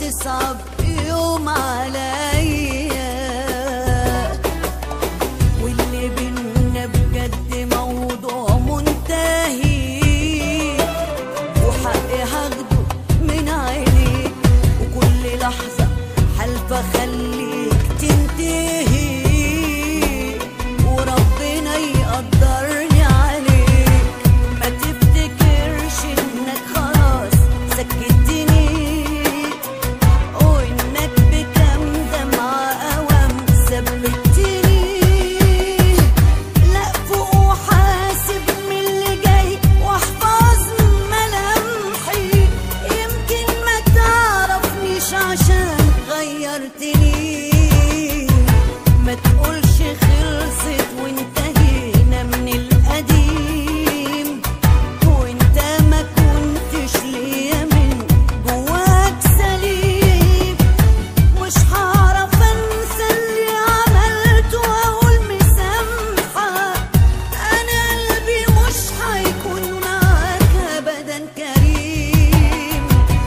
يصعب يوم عليا واللي بينا بجد موضوع منتهي وحقي هاخده من عينيك وكل لحظة حلفة خليك تنتهي وربنا يقدرني عليك ما تفتكرش انك خلاص سكتني وانك بكم دمعة اوام ثبتني لا فوق وحاسب من اللي جاي واحفظ ملامحي يمكن ما تعرفنيش عشان غيرتني ما تقولش خلصت وانتهينا من القديم وانت ما كنتش ليا من جواك سليم مش هعرف انسى اللي عملته واقول مسامحة انا قلبي مش هيكون معاك ابدا كريم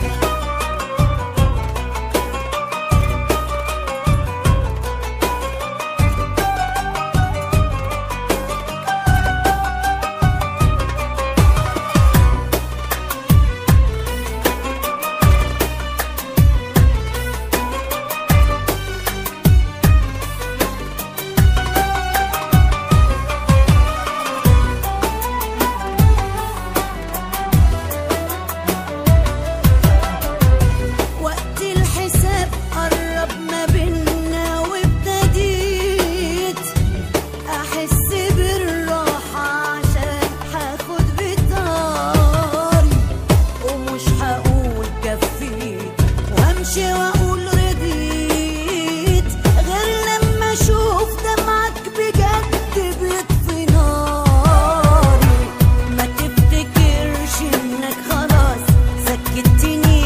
وقت الحساب قرب ما بينا وابتديت احس بالراحة عشان هاخد بطاري ومش هقول كفيت وامشي واقول رضيت غير لما اشوف دمعك بجد بيطفي ناري ما تفتكرش انك خلاص سكتني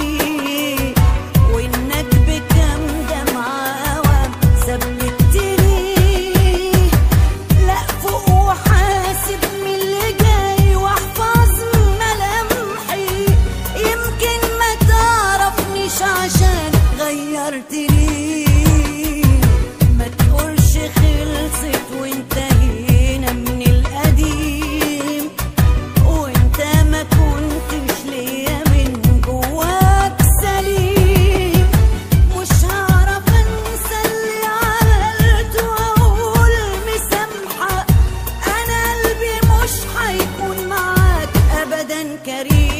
وانك بكم دمعة اوام ثبتني لا فوق وحاسب من اللي جاي واحفظ ملامحي يمكن ما تعرفنيش عشان غيرتني ما تقولش خلصت وانتهينا من القديم وانت ما كنتش ليا من جواك سليم مش هعرف انسى اللي عملته واقول مسامحة انا قلبي مش هيكون معاك ابدا كريم